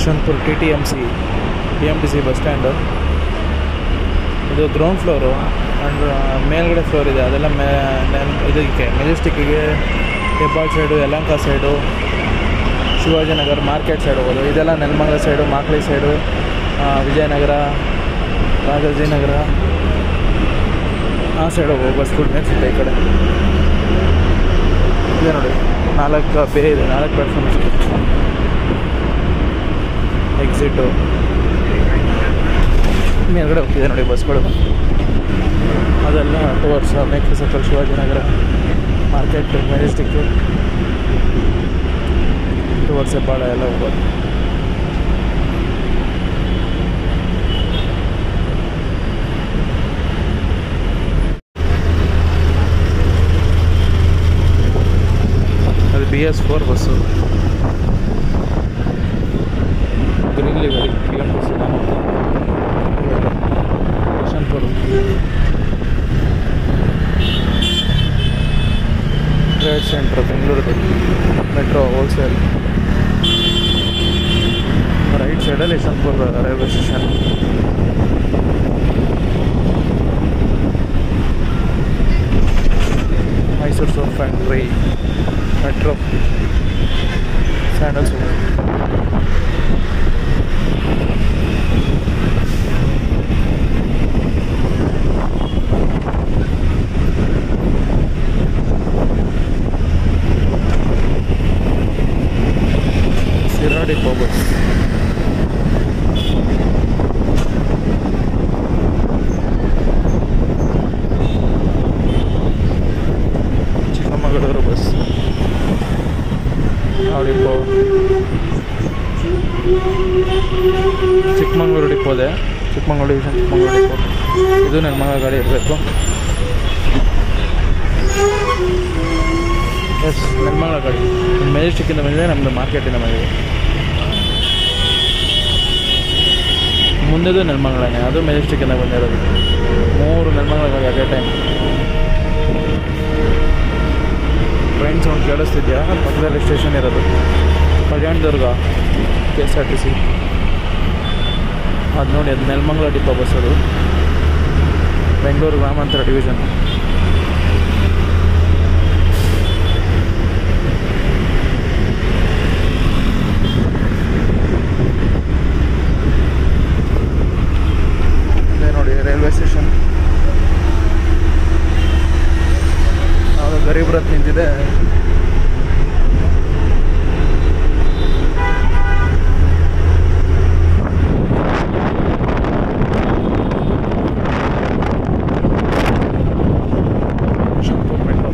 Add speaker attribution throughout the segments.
Speaker 1: Yeshwanthpur T T M C T M T C bus stand ಇದು ground floor and ಮೇಲ್ಗಡೆ floor ಇದೆ ಅದೆಲ್ಲ ಮೇ ನೆನ್- ಇದಕ್ಕೆ ಮೆಜೆಸ್ಟಿಕ್ಕಿಗೆ Hebbal side Yelahanka side Shivajinagar market side ಹೋಗೋದು ಇದೆಲ್ಲ ನೆಲಮಂಗಲ ಸೈಡು ಮಾಕ್ಳಿ ಸೈಡು ಆ, ವಿಜಯನಗರ ರಾಜಾಜಿನಗರ ಆ ಸೈಡ್ ಹೋಗೋ ಬಸ್ಗಳು ನಿಲ್ಸುತ್ತೆ ಈ ಕಡೆ ಇದೆ ನೋಡಿ ನಾಲ್ಕು ಬೇ ಇದೆ ನಾಲ್ಕು ಪ್ಲಾಟ್ಫಾರ್ಮ್ ಎಕ್ಸಿಟು ಮೇಲ್ಗಡೆ ಹೋಗ್ತಿದೆ ನೋಡಿ ಬಸ್ಗಳು ಅದೆಲ್ಲ towards Mekhri circle Shivajinagar market Majestic towards Hebbal ಎಲ್ಲ ಹೋಗೋದು ಅದು B S four bus green livery B M T C Yeshwanthpur trade centre Bengaluru metro wholesale right ಸೈಡಲ್ಲಿ Yeshwanthpur railway station Mysuru soap factory metro sandal soap Siradi bus Chikkamagaluru bus depot Chikkamagaluru depot ಇದೆ Chikkamagaluru division Chikkamagaluru depot ಇದು ನನ್ನ ಮಗ ಗಾಡಿ ಇರಬೇಕು ಎಸ್ ನೆಲಮಂಗಲ ಗಾಡಿ ಮೆಜೆಸ್ಟಿಕ್ಕಿಂದ ಬಂದಿದೆ ನಮ್ಮದು ಮಾರ್ಕೆಟಿಂದ ಬಂದಿದೆ ಮುಂದೆದು ನೆಲಮಂಗಲನೇ ಅದು ಮೆಜೆಸ್ಟಿಕ್ಕಿಂದ ಬಂದಿರೋದು ಮೂರು ನೆಲಮಂಗಲ ಗಾಡಿ at a time train sound ಕೇಳಿಸ್ತಿದ್ಯಾ ಪಕ್ಕದಲ್ಲಿ ಸ್ಟೇಷನ್ ಇರೋದು Kalyanadurga K S R T C ಅದು ನೋಡಿ ಅದು ನೆಲಮಂಗಲ ಡಿಪೋ ಬಸ್ ಅದು ಬೆಂಗಳೂರು ಗ್ರಾಮಾಂತರ ಡಿವಿಷನ್ ಇದೆ ನೋಡಿ ರೈಲ್ವೆ ಸ್ಟೇಷನ್ ಯಾವುದೋ ಗರೀಬ್ ರಥ್ ನಿಂತಿದೆ ಯಶವಂತಪುರ ಮೆಟ್ರೋ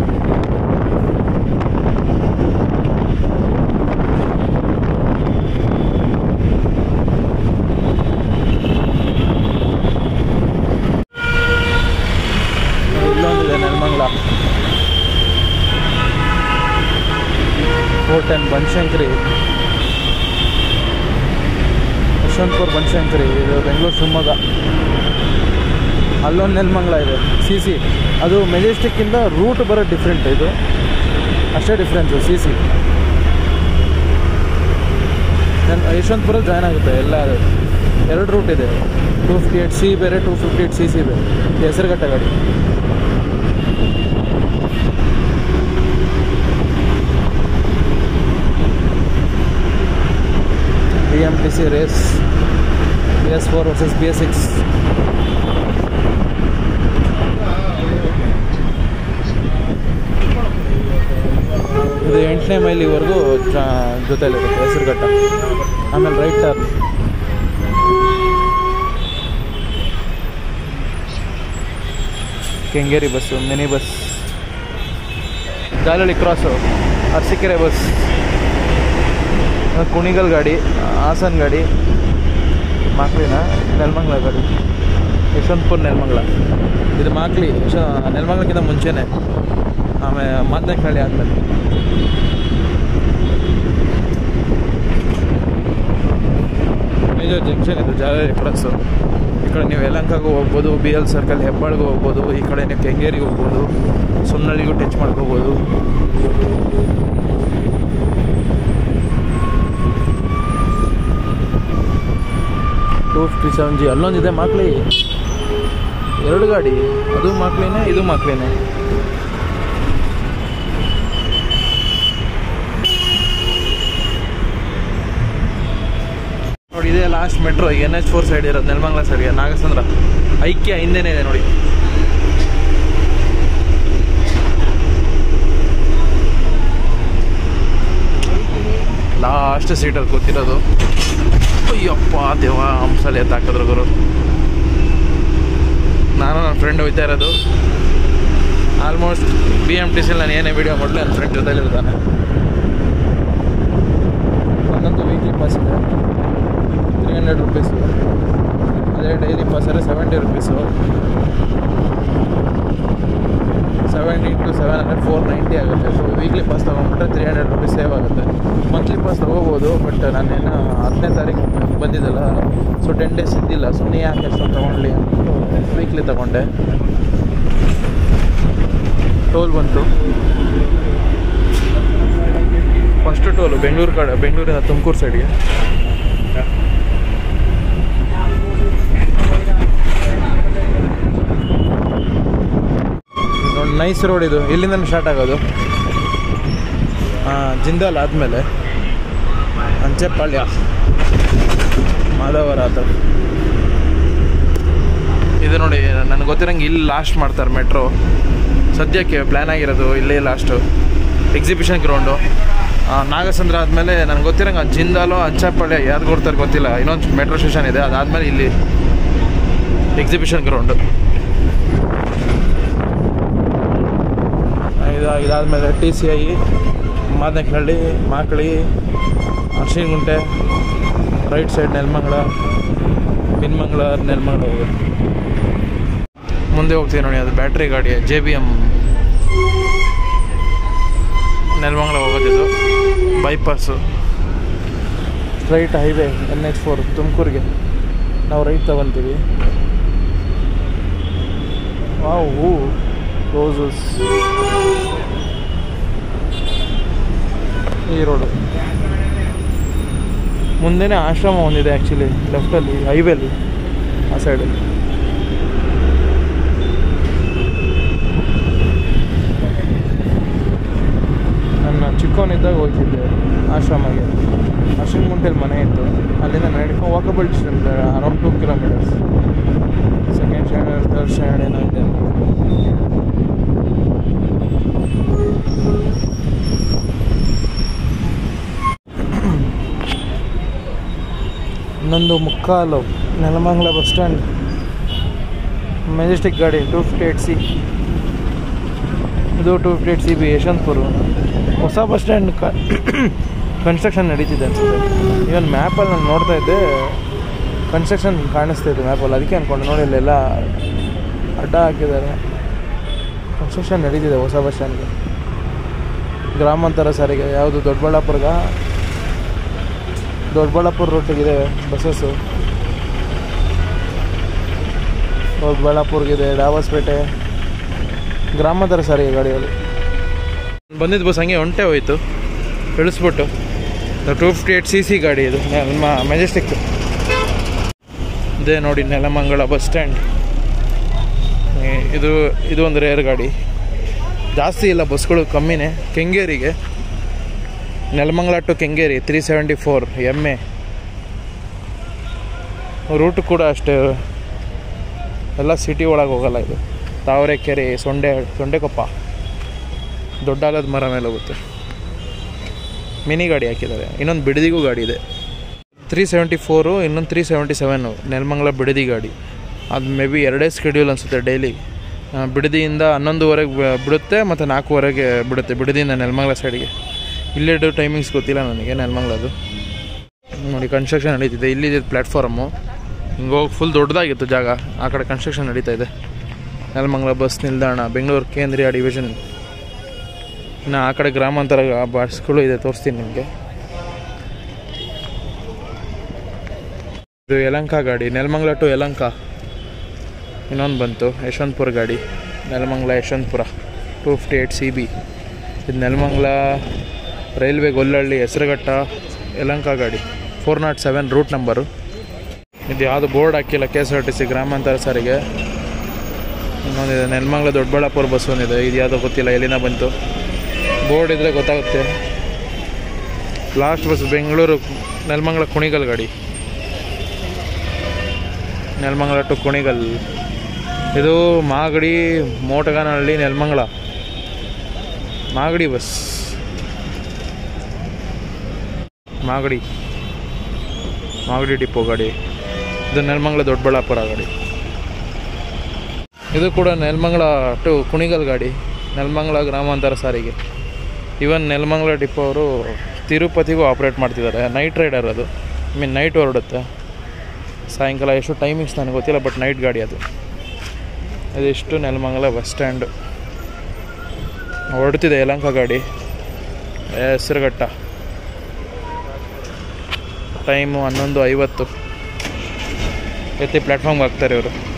Speaker 1: ಇಲ್ಲೊಂದಿದೆ ನೆಲಮಂಗಲ ಫೋರ್ಟ್ ಆ್ಯಂಡ್ ಬನಶಂಕರಿ ಯಶವಂತಪುರ ಬನಶಂಕರಿ ಇದು ಬೆಂಗಳೂರು ಶಿವಮೊಗ್ಗ ಅಲ್ಲೊಂದು ನೆಲಮಂಗಲ ಇದೆ ಸಿ ಸಿ ಅದು ಮೆಜೆಸ್ಟಿಕ್ಕಿಂದ ರೂಟ್ ಬರೋ ಡಿಫ್ರೆಂಟ್ ಇದು ಅಷ್ಟೇ ಡಿಫ್ರೆನ್ಸು ಸಿ ಸಿ ನನ್ನ ಯಶವಂತಪುರ ಜಾಯ್ನ್ ಆಗುತ್ತೆ ಎಲ್ಲ ಎರಡು ರೂಟ್ ಇದೆ ಟೂ ಫಿಫ್ಟಿ ಏಟ್ ಸಿ ಬೇರೆ two fifty eight C C ಬೇರೆ ಹೆಸರುಘಟ್ಟ ಗಾಡಿ B M T C race B S four versus B S six ಇದು ಎಂಟನೇ ಮೈಲಿವರೆಗೂ ಜೊತೆಲಿರುತ್ತೆ ಹೆಸರುಘಟ್ಟ ಆಮೇಲೆ right turn Kengeri bus mini bus Jalahalli cross Arsikere bus Kunigal ಗಾಡಿ ಹಾಸನ್ ಗಾಡಿ ಮಾಕ್ಲಿನ ನೆಲಮಂಗಲ ಗಾಡಿ ಯಶವಂತಪುರ ನೆಲಮಂಗಲ ಇದು ಮಾಕ್ಲಿ ಯಶ ನೆಲಮಂಗಲಕ್ಕಿಂತ ಮುಂಚೆನೆ ಆಮೇಲೆ ಮಾದನಹಳ್ಳಿ ಆದಮೇಲೆ ಮೇಜರ್ ಜಂಕ್ಷನ್ ಇದು ಜಾಲಹಳ್ಳಿ ಕ್ರಾಸು ಈ ಕಡೆ ನೀವು ಯಲಹಂಕಗೂ ಹೋಗ್ಬೋದು ಬಿ ಎಲ್ ಸರ್ಕಲ್ ಹೆಬ್ಬಾಳ್ಗೂ ಹೋಗ್ಬೋದು ಈ ಕಡೆ ನೀವು ಕೆಂಗೇರಿಗೆ ಹೋಗ್ಬೋದು ಸುಮ್ಮನಳ್ಳಿಗೂ ಟಚ್ ಮಾಡ್ಕೋಬೋದು ಟೂ ಫಿಫ್ಟಿ ಸೆವೆನ್ ಜಿ ಅಲ್ಲೊಂದಿದೆ ಮಾಕ್ಲಿ ಎರಡು ಗಾಡಿ ಅದು ಮಾಕ್ಲಿನೇ ಇದು ಮಾಕ್ಲಿನೇ ನೋಡಿ ಇದೇ last metro N H four side ಇರೋದು ನೆಲಮಂಗ್ಲ ಸೈಡ್ಗೆ ನಾಗಸಂದ್ರ ಐಕ್ಯ ಹಿಂದೆನೇ ಇದೆ ನೋಡಿ ಲಾಸ್ಟ್ ಸೀಟಲ್ಲಿ ಕೂತಿರೋದು ಅಯ್ಯಪ್ಪ ದೇವ ಹಂಸಲ್ಲಿ ಎತ್ತಾಕಿದ್ರು ಗುರು ನಾನು ನನ್ನ ಫ್ರೆಂಡ್ ಹೋಯ್ತಾ ಇರೋದು ಆಲ್ಮೋಸ್ಟ್ ಬಿ ಎಮ್ ಟಿ ಸಿಲಿ ನಾನು ಏನೇ ವೀಡಿಯೋ ಮಾಡಲಿ ನನ್ನ ಫ್ರೆಂಡ್ ಜೊತೆಲಿ ಇರ್ತಾನೆ ಒಂದೊಂದು ವೀಕ್ಲಿ ಪಾಸ್ ಇದೆ ತ್ರೀ ಹಂಡ್ರೆಡ್ ರುಪೀಸು ಅದೇ ಡೈಲಿ ಪಾಸ್ ಆದರೆ seventy rupees seven into seven hundred four ninety ಆಗುತ್ತೆ ಸೊ ವೀಕ್ಲಿ ಪಾಸ್ ತೊಗೊಂಡ್ಬಿಟ್ರೆ ತ್ರೀ ಹಂಡ್ರೆಡ್ ರುಪೀಸ್ ಸೇವ್ ಆಗುತ್ತೆ ಮಂತ್ಲಿ ಪಾಸ್ ತೊಗೋಬೋದು ಬಟ್ ನಾನೇನು ಹತ್ತನೇ ತಾರೀಕು ಬಂದಿದ್ದಲ್ಲ ಸೊ ಟೆನ್ ಡೇಸ್ ಇದ್ದಿಲ್ಲ ಸುಮ್ಮನೆ ಯಾಕೆ ಅಷ್ಟೊಂದು ತೊಗೊಂಡ್ಲಿ ಅಂದ್ಬಿಟ್ಟು ವೀಕ್ಲಿ ತೊಗೊಂಡೆ ಟೋಲ್ ಬಂತು ಫಸ್ಟು ಟೋಲು ಬೆಂಗಳೂರು ಕಡೆ ಬೆಂಗಳೂರಿಂದ ತುಮಕೂರು ಸೈಡ್ಗೆ ನೋಡಿ ನೈಸ್ ರೋಡ್ ಇದು ಇಲ್ಲಿಂದ ಸ್ಟಾರ್ಟ್ ಆಗೋದು ಹಾಂ ಜಿಂದಾಲ್ ಆದಮೇಲೆ ಅಂಚೆಪಾಳ್ಯ ಮಾಧವರ ಆತ ಇದು ನೋಡಿ ನನಗೆ ಗೊತ್ತಿರಂಗೆ ಇಲ್ಲಿ ಲಾಸ್ಟ್ ಮಾಡ್ತಾರೆ ಮೆಟ್ರೋ ಸದ್ಯಕ್ಕೆ ಪ್ಲ್ಯಾನ್ ಆಗಿರೋದು ಇಲ್ಲೇ ಲಾಸ್ಟು ಎಕ್ಸಿಬಿಷನ್ ಗ್ರೌಂಡು ನಾಗಸಂದ್ರ ಆದಮೇಲೆ ನನಗೆ ಗೊತ್ತಿರಂಗೆ ಜಿಂದಾಲು ಅಂಚೆಪಾಳ್ಯ ಯಾರು ಕೊಡ್ತಾರೆ ಗೊತ್ತಿಲ್ಲ ಇನ್ನೊಂದು ಮೆಟ್ರೋ ಸ್ಟೇಷನ್ ಇದೆ ಅದಾದಮೇಲೆ ಇಲ್ಲಿ ಎಕ್ಸಿಬಿಷನ್ ಗ್ರೌಂಡು ಇದು ಇದಾದಮೇಲೆ T C I Madanahalli Makali Arshinagunte right side Nelamangala ಪಿನ್ಮಂಗಲ ನೆಲಮಂಗಲ ಹೋಗೋದು ಮುಂದೆ ಹೋಗ್ತೀವಿ ನೋಡಿ ಅದು ಬ್ಯಾಟ್ರಿ ಗಾಡಿ ಜೆ ಬಿ ಎಮ್ ನೆಲಮಂಗಲ ಹೋಗೋದಿದು bypass straight highway N H four ತುಮಕೂರಿಗೆ ನಾವು ರೈಟ್ ತಗೊತೀವಿ ವಾವ್ ಹೂ ರೋಸಸ್ ಈ ರೋಡು ಮುಂದೆನೇ ಆಶ್ರಮ ಒಂದಿದೆ ಆ್ಯಕ್ಚುಲಿ ಲೆಫ್ಟಲ್ಲಿ ಹೈವೇಲಿ ಆ ಸೈಡಲ್ಲಿ ನನ್ನ ಚಿಕ್ಕವನಿದ್ದಾಗ ಹೋಗ್ತಿದ್ದೆ ಆಶ್ರಮಗೆ ಅಶ್ವಿನಗುಂಟೆಲಿ ಮನೆ ಇತ್ತು ಅಲ್ಲಿಂದ ನಡ್ಕೊಂಡು walkable distance around two kilometres second standard third standard ಏನೋ ಇದೆ ಇನ್ನೊಂದು ಮುಕ್ಕಾಲು ನೆಲಮಂಗಲ ಬಸ್ ಸ್ಟ್ಯಾಂಡ್ ಮೆಜೆಸ್ಟಿಕ್ ಗಾಡಿ ಟೂ ಫಿಫ್ಟಿ ಏಟ್ ಸಿ ಇದು two fifty eight C B Yeshwanthpur ಹೊಸ ಬಸ್ ಸ್ಟ್ಯಾಂಡ್ ಕನ್ಸ್ಟ್ರಕ್ಷನ್ ನಡೀತಿದೆ ಅನ್ಸುತ್ತೆ ಇವನ್ ಮ್ಯಾಪಲ್ಲಿ ನಾನು ನೋಡ್ತಾ ಇದ್ದೆ ಕನ್ಸ್ಟ್ರಕ್ಷನ್ ಕಾಣಿಸ್ತಾ ಇತ್ತು ಮ್ಯಾಪಲ್ಲಿ ಅದಕ್ಕೆ ಅಂದ್ಕೊಂಡು ನೋಡಿ ಇಲ್ಲೆಲ್ಲ ಅಡ್ಡ ಹಾಕಿದ್ದಾರೆ ಕನ್ಸ್ಟ್ರಕ್ಷನ್ ನಡೀತಿದೆ ಹೊಸ ಬಸ್ ಸ್ಟ್ಯಾಂಡ್ಗೆ ಗ್ರಾಮಾಂತರ ಸಾರಿಗೆ ಯಾವುದು ದೊಡ್ಡಬಳ್ಳಾಪುರ್ಗ ದೊಡ್ಡಬಳ್ಳಾಪುರ ರೂಟಿಗಿದೆ ಬಸ್ಸಸ್ಸು ದೊಡ್ಡಬಳ್ಳಾಪುರ್ಗಿದೆ ಡಾಬಸ್ಪೇಟೆ ಗ್ರಾಮಾಂತರ ಸಾರಿಗೆ ಗಾಡಿಗಳು ಬಂದಿದ್ದು ಬಸ್ ಹಂಗೆ ಹೊಂಟೆ ಹೋಯ್ತು ಇಳಿಸ್ಬಿಟ್ಟು two fifty eight C C ಗಾಡಿ ಇದು ನಮ್ಮ ಮೆಜೆಸ್ಟಿಕ್ ಇದೇ ನೋಡಿ ನೆಲಮಂಗಲ ಬಸ್ ಸ್ಟ್ಯಾಂಡ್ ಇದು ಇದು ಒಂದು ರೇರ್ ಗಾಡಿ ಜಾಸ್ತಿ ಇಲ್ಲ ಬಸ್ಗಳು ಕಮ್ಮಿನೇ ಕೆಂಗೇರಿಗೆ Nelamangala to Kengeri three seventy four M A route ಕೂಡ ಅಷ್ಟೇ ಎಲ್ಲ ಸಿಟಿ ಒಳಗೆ ಹೋಗಲ್ಲ ಇದು ತಾವರೆಕೆರೆ ಸೊಂಡೆ ಸೊಂಡೆಕೊಪ್ಪ ದೊಡ್ಡ ಆಲದ ಮರ ಮೇಲೆ ಹೋಗುತ್ತೆ ಮಿನಿ ಗಾಡಿ ಹಾಕಿದ್ದಾರೆ ಇನ್ನೊಂದು ಬಿಡದಿಗೂ ಗಾಡಿ ಇದೆ ತ್ರೀ ಸೆವೆಂಟಿ ಫೋರು ಇನ್ನೊಂದು three seventy seven Nelamangala Bidadi ಗಾಡಿ ಅದು ಮೇ ಬಿ ಎರಡೇ ಸ್ಕೆಡ್ಯೂಲ್ ಅನಿಸುತ್ತೆ ಡೈಲಿ ಬಿಡದಿಯಿಂದ ಹನ್ನೊಂದುವರೆಗೆ ಬ- ಬಿಡುತ್ತೆ ಮತ್ತು ನಾಲ್ಕುವರೆಗೆ ಬಿಡುತ್ತೆ ಬಿಡದಿಯಿಂದ ನೆಲಮಂಗಲ ಸೈಡ್ಗೆ ಇಲ್ಲೆರಡು ಟೈಮಿಂಗ್ಸ್ ಗೊತ್ತಿಲ್ಲ ನನಗೆ ನೆಲಮಂಗಲದು ನೋಡಿ ಕನ್ಸ್ಟ್ರಕ್ಷನ್ ನಡೀತಿದೆ ಇಲ್ಲಿದೆ ಪ್ಲ್ಯಾಟ್ಫಾರ್ಮು ಹಿಂಗೆ ಹೋಗಿ ಫುಲ್ ದೊಡ್ಡದಾಗಿತ್ತು ಜಾಗ ಆ ಕಡೆ ಕನ್ಸ್ಟ್ರಕ್ಷನ್ ನಡೀತಾ ಇದೆ ನೆಲಮಂಗಲ ಬಸ್ ನಿಲ್ದಾಣ ಬೆಂಗಳೂರು ಕೇಂದ್ರೀಯ ಡಿವಿಷನ್ ಇನ್ನು ಆ ಕಡೆ ಗ್ರಾಮಾಂತರ ಬಸ್ಗಳು ಇದೆ ತೋರಿಸ್ತೀನಿ ನಿಮಗೆ ಇದು ಯಲಂಕ ಗಾಡಿ ನೆಲಮಂಗಲ ಟು ಯಲಂಕ ಇನ್ನೊಂದು ಬಂತು ಯಶವಂತಪುರ ಗಾಡಿ Nelamangala Yeshwanthpur two fifty eight C B ಇದು ನೆಲಮಂಗಲ ರೈಲ್ವೆ ಗೊಲ್ಲಹಳ್ಳಿ ಹೆಸರುಘಟ್ಟ ಯಲಂಕ ಗಾಡಿ four not seven route number ಇದು ಯಾವುದು ಬೋರ್ಡ್ ಹಾಕಿಲ್ಲ K S R T C ಗ್ರಾಮಾಂತರ ಸಾರಿಗೆ ಇನ್ನೊಂದಿದೆ ನೆಲಮಂಗ್ಲ ದೊಡ್ಡಬಳ್ಳಾಪುರ ಬಸ್ ಒಂದಿದೆ ಇದು ಯಾವುದೋ ಗೊತ್ತಿಲ್ಲ ಎಲ್ಲಿಂದ ಬಂತು ಬೋರ್ಡ್ ಇದ್ದರೆ ಗೊತ್ತಾಗುತ್ತೆ ಲಾಸ್ಟ್ ಬಸ್ ಬೆಂಗಳೂರು ನೆಲಮಂಗ್ಲ ಕುಣಿಗಲ್ ಗಾಡಿ ನೆಲಮಂಗ್ಲ ಟು ಕುಣಿಗಲ್ ಇದು ಮಾಗಡಿ ಮೋಟಗಾನಹಳ್ಳಿ ನೆಲಮಂಗ್ಲ ಮಾಗಡಿ ಬಸ್ ಮಾಗಡಿ ಮಾಗಡಿ ಡಿಪೋ ಗಾಡಿ ಇದು ನೆಲಮಂಗ್ಲ ದೊಡ್ಡಬಳ್ಳಾಪುರ ಗಾಡಿ ಇದು ಕೂಡ ನೆಲಮಂಗ್ಲ ಟು ಕುಣಿಗಲ್ ಗಾಡಿ ನೆಲಮಂಗ್ಲ ಗ್ರಾಮಾಂತರ ಸಾರಿಗೆ ಇವನ್ ನೆಲಮಂಗ್ಲ ಡಿಪೋ ಅವರು ತಿರುಪತಿಗೂ ಆಪ್ರೇಟ್ ಮಾಡ್ತಿದ್ದಾರೆ ನೈಟ್ ರೈಡರ್ ಅದು ಐ ಮೀನ್ ನೈಟ್ ಹೊರಡುತ್ತೆ ಸಾಯಂಕಾಲ ಎಷ್ಟು ಟೈಮಿಂಗ್ಸ್ ನನಗೆ ಗೊತ್ತಿಲ್ಲ ಬಟ್ ನೈಟ್ ಗಾಡಿ ಅದು ಇದಿಷ್ಟು ನೆಲಮಂಗಲ ಬಸ್ ಸ್ಟ್ಯಾಂಡು ಹೊರಡ್ತಿದೆ ಯಲಂಕ ಗಾಡಿ ಹೆಸರುಘಟ್ಟ ಟೈಮು ಹನ್ನೊಂದು ಐವತ್ತು ಎತ್ತಿ ಪ್ಲ್ಯಾಟ್ಫಾರ್ಮ್ಗೆ ಹಾಕ್ತಾರೆ ಇವರು